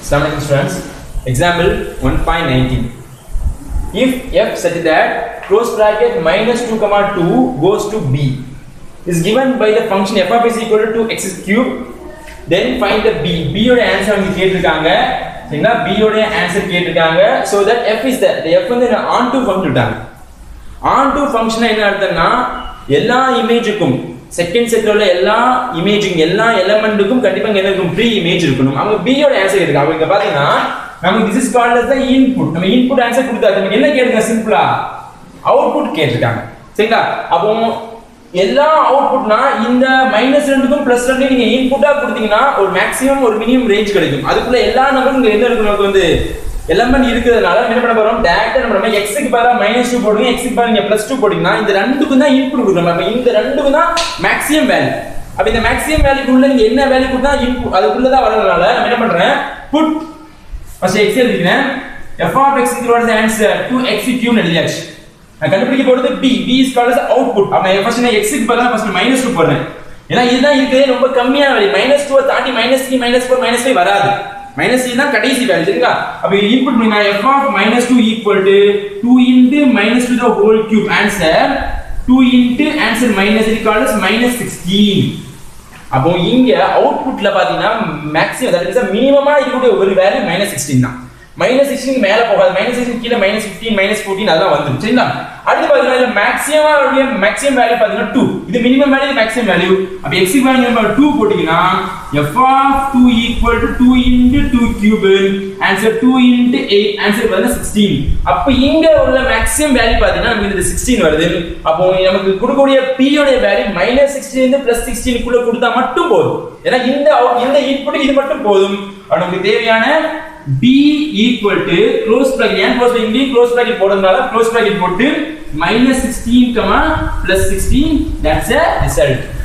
Assalamualaikum students. Example 1.19. If f such that close bracket minus 2 comma 2 goes to b is given by the function f of x equal to x cube then find the b b யோட answer அவங்க கேட்டிருக்காங்க சரிங்களா b யோட answer கேட்டிருக்காங்க so that f is there the f வந்து on to function விட்டாங்க on to function என்ன அர்த்தம்னா எல்லா இமேஜுக்கும் செகண்ட் செட்ல உள்ள எல்லா இமேஜிங் எல்லா எலமெண்ட்டுக்கும் கண்டிப்பா இங்க என்ன இருக்கும் ப்ரீ இமேஜ் இருக்கணும் அவங்க b யோட ஆன்சர் இருக்கு அவங்க இங்க பாத்தீங்கன்னா நமக்கு this is called as the input நம்ம இன்புட் ஆன்சர் கொடுத்தாங்க நமக்கு என்ன கேட்டிருக்காங்க சிம்பிளா அவுட்புட் கேட்டிருக்காங்க சரிங்களா அப்போ எல்லா அவுட்புட்னா இந்த மைனஸ் ரெண்டுக்கும் பிளஸ் ரெண்டு நீங்க இன்புட்டா கொடுத்தீங்கன்னா ஒரு மேக்ஸிமம் ஒரு மினிமம் ரேஞ்ச் கிடைக்கும் அதுக்குள்ள எல்லா நம்பரும் இங்க என்ன இருக்கு நமக்கு வந்து எலமெண்ட் இருக்கிறதுனால என்ன பண்ண போறோம் டேரக்டா நம்ம நம்ம x க்கு பதிலா மைனஸ் டூ போடுங்க x க்கு பதிலா நீங்க பிளஸ் டூ போட்டீங்கன்னா இந்த ரெண்டுக்கும் தான் இன்புட் கொடுக்கணும் அப்ப இந்த ரெண்டுக்கும் தான் மேக்ஸிமம் வேல்யூ அப்ப இந்த மேக்ஸிமம் வேல்யூக்குள்ள நீங்க என்ன வேல்யூ கொடுத்தா இன்புட் அதுக்குள்ள தான் வரதுனால நான் என்ன பண்றேன் புட் ஃபர்ஸ்ட் x எழுதிக்கிறேன் f of x equal to answer 2x cube எழுதியாச்சு நான் கண்டுபிடிக்க போறது b b is called as output அப்ப நான் ஃபர்ஸ்ட் நான் x க்கு பதிலா ஃபர்ஸ்ட் மைனஸ் 2 போடுறேன் ஏன்னா இதுதான் இருக்கிறதே ரொம்ப கம்மியான வேல்யூ மைனஸ் 2 தாண்டி மைனஸ் 3 மைனஸ் 4 மைனஸ் 5 வராது மைனஸ் 3 தான் கடைசி வேல்யூ சரிங்களா அப்ப இன்புட் பண்ணா f of minus 2 equal to 2 into minus 2 the whole cube answer 2 into answer minus is called as minus 16 அப்போ இங்க அவுட்புட்ல பாத்தீங்கன்னா மேக்ஸிமம் தட் இஸ் மினிமமா இருக்கக்கூடிய ஒரு வேல்யூ மைனஸ் சிக்ஸ்டீன் தான் மைனஸ் சிக்ஸ்டீன் மேல போகாது மைனஸ் சிக்ஸ்டீன் கீழே மைனஸ் ஃபிஃப்டீன் மைனஸ் ஃபோர்டீன் அதெல்லாம் வந்துடும் சரிங்களா அடுத்து பாத்தீங்கன்னா மேக்ஸிமம் மேக்ஸிமம் வேல்யூ பாத்தீங்கன்னா டூ இது மினிமம் வேல்யூ மேக்ஸிமம் வேல்யூ அப்ப எக்ஸ் வேல்யூ நம்ம டூ போட்டீங்கன்னா f of two equal to two into two cube answer two into eight answer பாத்தீங்கன்னா சிக்ஸ்டீன் அப்ப இங்க உள்ள மேக்ஸிமம் வேல்யூ பாத்தீங்கன்னா நமக்கு இந்த சிக்ஸ்டீன் வருது அப்போ நமக்கு கொடுக்கக்கூடிய p யோட வேல்யூ மைனஸ் சிக்ஸ்டீன் இருந்து பிளஸ் சிக்ஸ்டீனுக்குள்ள கொடுத்தா மட்டும் போதும் ஏன்னா இந்த out- இந்த இன்புட் இது மட்டும் போதும் அப்ப நமக்கு தேவையான b equal to close bracket ஏன் close bracket இங்கேயும் close bracket போடுறதுனால close bracket போட்டு minus 16 comma plus 16 that's a result